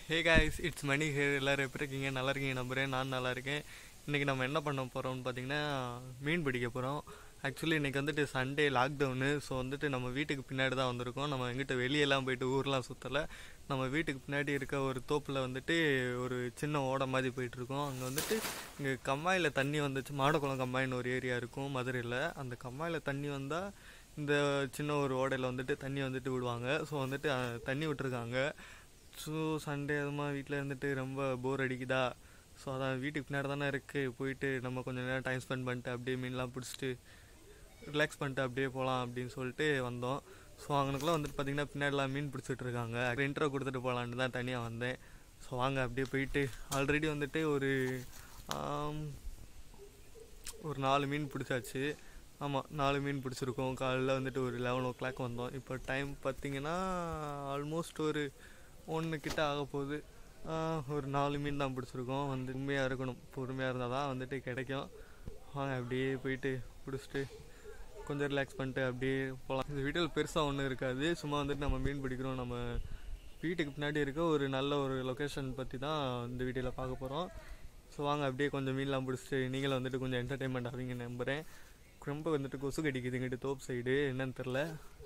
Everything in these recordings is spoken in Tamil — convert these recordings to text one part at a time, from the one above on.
Hey guys it's Mani here எல்லோரும் எப்படி இருக்கீங்க நல்லா இருக்கீங்க நம்புறேன் நான் நல்லா இருக்கேன் இன்றைக்கி நம்ம என்ன பண்ண போகிறோம்னு பார்த்தீங்கன்னா மீன் பிடிக்க போகிறோம் ஆக்சுவலி இன்றைக்கி வந்துட்டு சண்டே லாக்டவுனு ஸோ வந்துட்டு நம்ம வீட்டுக்கு பின்னாடி தான் வந்திருக்கோம் நம்ம எங்கிட்ட வெளியெல்லாம் போயிட்டு ஊர்லாம் சுற்றலை நம்ம வீட்டுக்கு பின்னாடி இருக்க ஒரு தோப்பில் வந்துட்டு ஒரு சின்ன ஓடை மாதிரி போயிட்டுருக்கோம் அங்கே வந்துட்டு இங்கே கம்மாயில் தண்ணி வந்துச்சு மாடக்குளம் கம்மாயின்னு ஒரு ஏரியா இருக்கும் மதுரையில் அந்த கம்மாயில் தண்ணி வந்தால் இந்த சின்ன ஒரு ஓடையில் வந்துட்டு தண்ணி வந்துட்டு விடுவாங்க ஸோ வந்துட்டு அஹ், தண்ணி விட்டுருக்காங்க ஸோ சண்டே அதுமா வீட்டில் இருந்துட்டு ரொம்ப போர் அடிக்குதா ஸோ அதான் வீட்டுக்கு பின்னாடி தானே இருக்குது போயிட்டு நம்ம கொஞ்சம் நேரம் டைம் ஸ்பெண்ட் பண்ணிட்டு அப்படியே மீன்லாம் பிடிச்சிட்டு ரிலாக்ஸ் பண்ணிட்டு அப்படியே போகலாம் அப்படின்னு சொல்லிட்டு வந்தோம் ஸோ அவனுக்குலாம் வந்துட்டு பார்த்திங்கன்னா பின்னாடிலாம் மீன் பிடிச்சிட்டு இருக்காங்க இன்ட்ரோ கொடுத்துட்டு போகலான்னு தான் தனியாக வந்தேன் ஸோ வாங்க அப்படியே போயிட்டு ஆல்ரெடி வந்துட்டு ஒரு ஆம், ஒரு நாலு மீன் பிடிச்சாச்சு ஆமாம் நாலு மீன் பிடிச்சிருக்கோம் காலையில் வந்துட்டு ஒரு லெவன் ஓ கிளாக் வந்தோம் இப்போ டைம் பார்த்தீங்கன்னா ஆல்மோஸ்ட் ஒரு ஒன்று கிட்ட ஆக போகுது ஆஹ், ஒரு நாலு மீன் தான் பிடிச்சிருக்கோம் வந்து உண்மையாக இருக்கணும் பொறுமையாக இருந்தால் தான் வந்துட்டு கிடைக்கும் வாங்க அப்படியே போயிட்டு பிடிச்சிட்டு கொஞ்சம் ரிலாக்ஸ் பண்ணிட்டு அப்படியே போகலாம் இந்த வீட்டில் பெருசாக ஒன்றும் இருக்காது சும்மா வந்துட்டு நம்ம மீன் பிடிக்கிறோம் நம்ம வீட்டுக்கு பின்னாடி இருக்க ஒரு நல்ல ஒரு லொக்கேஷன் பற்றி தான் இந்த வீடியோவில் பார்க்க போகிறோம் ஸோ வாங்க அப்படியே கொஞ்சம் மீன்லாம் பிடிச்சிட்டு நீங்களும் வந்துட்டு கொஞ்சம் என்டர்டைன்மெண்ட் ஆவீங்க நம்புகிறேன் ரொம்ப வந்துட்டு கொசு கடிக்குது இங்கிட்டு தோப்பு சைடு என்னன்னு தெரில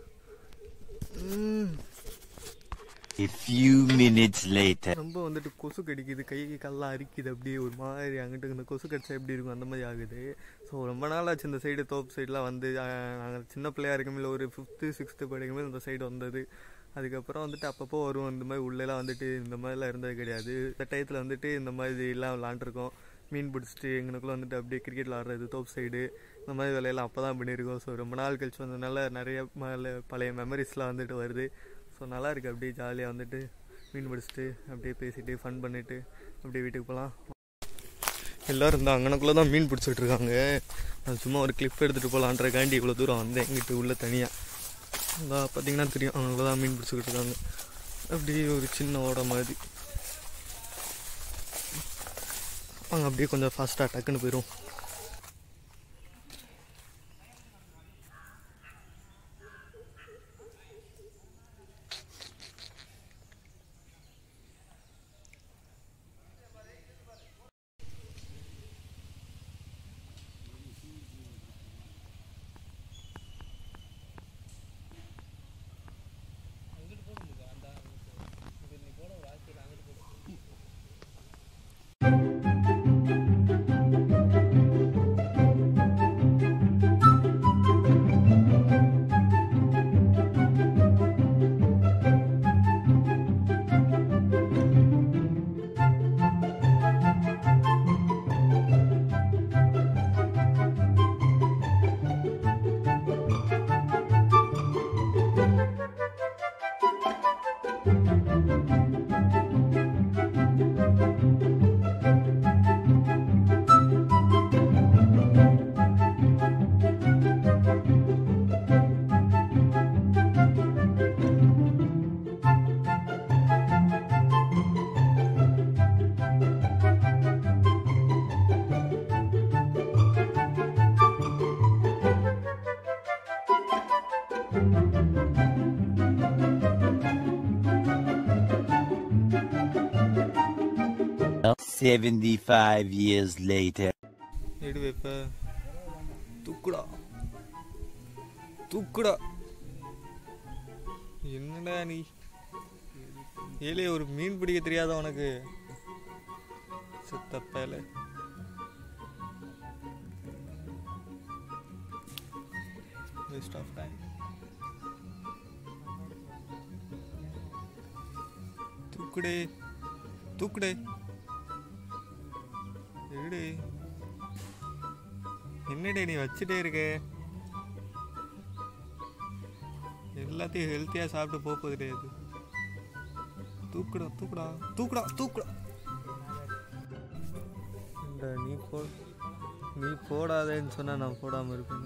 A few minutes later. ரொம்ப வந்துட்டு கொசு கடிக்குது கை கல்லாம் அரிக்குது அப்படியே ஒரு மாதிரி அங்கிட்டு இந்த கொசு கடிச்சா எப்படி இருக்கும் அந்த மாதிரி ஆகுது ஸோ ரொம்ப நாள் ஆச்சு இந்த சைடு தோப்பு சைடெலாம் வந்து நாங்கள் சின்ன பிள்ளையா இருக்கும்போது ஒரு ஃபிஃப்த்து சிக்ஸ்த்து படிக்கும்போது இந்த சைடு வந்தது அதுக்கப்புறம் வந்துட்டு அப்பப்போ வரும் இந்த மாதிரி உள்ளெல்லாம் வந்துட்டு இந்த மாதிரிலாம் இருந்தது கிடையாது இந்த டயத்தில் வந்துட்டு இந்த மாதிரி எல்லாம் விளாண்டுருக்கோம் மீன் பிடிச்சிட்டு எங்களுக்குள்ள வந்துட்டு அப்படியே கிரிக்கெட் விளாட்றது தோப்பு சைடு இந்த மாதிரி வேலையெல்லாம் அப்போ தான் பண்ணியிருக்கோம் ஸோ ரொம்ப நாள் கழிச்சு வந்ததுனால நிறைய ம- பழைய மெமரிஸ்லாம் வந்துட்டு வருது ஸோ நல்லா இருக்கு அப்படியே ஜாலியாக வந்துட்டு மீன் பிடிச்சிட்டு அப்படியே பேசிட்டு ஃபன் பண்ணிட்டு அப்படியே வீட்டுக்கு போகலாம் எல்லோரும் இருந்தால் அங்கனக்குள்ளே தான் மீன் பிடிச்சிட்டு இருக்காங்க நான் சும்மா ஒரு கிளிப் எடுத்துகிட்டு போகலான்றக்காண்டி இவ்வளோ தூரம் வந்தேன் எங்கிட்ட உள்ள தனியாக அதான் பார்த்தீங்கன்னா தெரியும் அவங்கள தான் மீன் பிடிச்சிக்கிட்டு இருக்காங்க அப்படியே ஒரு சின்ன ஓட மாதிரி அவங்க அப்படியே கொஞ்சம் ஃபாஸ்ட்டாக டக்குன்னு போயிடும் Seventy-five years later. எடு வைப்ப தூக்குடா தூக்குடா என்னடா நீ ஏலே ஒரு மீன் பிடிக்க தெரியாத உனக்கு சுத்தப்பேல வேஸ்ட் ஆஃப் டைம் தூக்குடே தூக்குடே எடு என்னடே நீ வச்சுட்டே இருக்க எல்லாத்தையும் ஹெல்த்தியா சாப்பிட்டு போக போகுது இது தூக்குடா தூக்குடா தூக்குடா தூக்குடா இந்த நீ போ நீ போடாதேன்னு சொன்னா நான் போடாம இருப்பேன்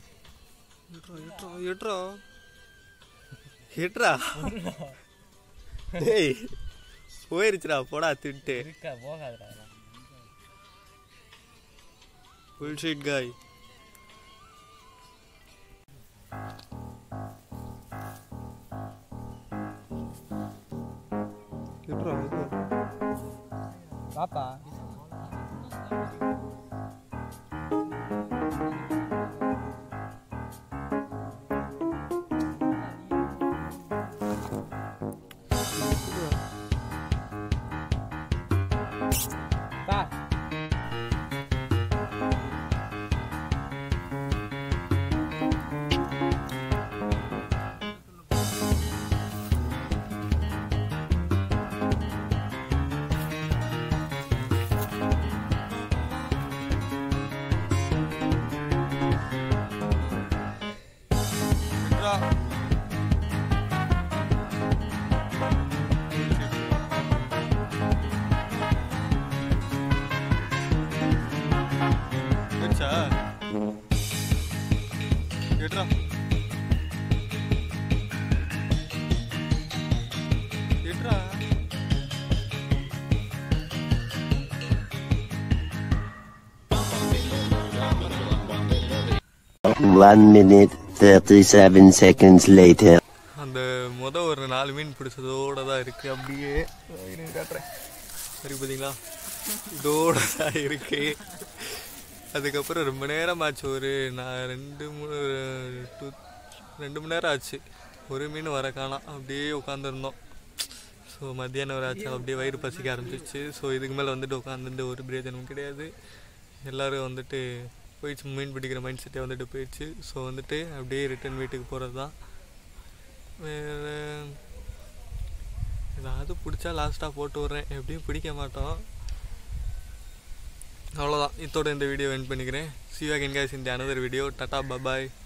எட்ரா எட்ரா எட்ரா எட்ரா டேய் போயிருச்சுடா போடா திட்டு இருக்கா போகாதடா புல்ஷிட் காய் பாப்பா பா போயிடுச்சா எடுறா எடுறா One minute, 37 seconds later. அந்த முத ஒரு நாலு மீன் பிடிச்சதோட தான் இருக்கு அப்படியே இருங்க காட்டுறேன் சரி பார்த்தீங்களா இதோட தான் இருக்கு அதுக்கப்புறம் ரொம்ப நேரம் ஆச்சு ஒரு நான் ரெண்டு மூணு டூ ரெண்டு மணி நேரம் ஆச்சு ஒரு மீன் வர காணோம் அப்படியே உட்காந்துருந்தோம் ஸோ மத்தியானம் வர ஆச்சு அப்படியே வயிறு பசிக்க ஆரம்பிச்சிச்சு ஸோ இதுக்கு மேலே வந்துட்டு உட்காந்துட்டு ஒரு பிரயோஜனமும் கிடையாது எல்லோரும் வந்துட்டு போயிடுச்சு மீன் பிடிக்கிற மைண்ட் செட்டே வந்துட்டு போயிடுச்சு ஸோ வந்துட்டு அப்படியே ரிட்டர்ன் வீட்டுக்கு போகிறது தான் வேறு ஏதாவது பிடிச்சா லாஸ்ட்டாக போட்டு விட்றேன் எப்படியும் பிடிக்க மாட்டோம் அவ்வளோதான் இதோட இந்த வீடியோ என் பண்ணிக்கிறேன் see you again guys in the another video tata bye bye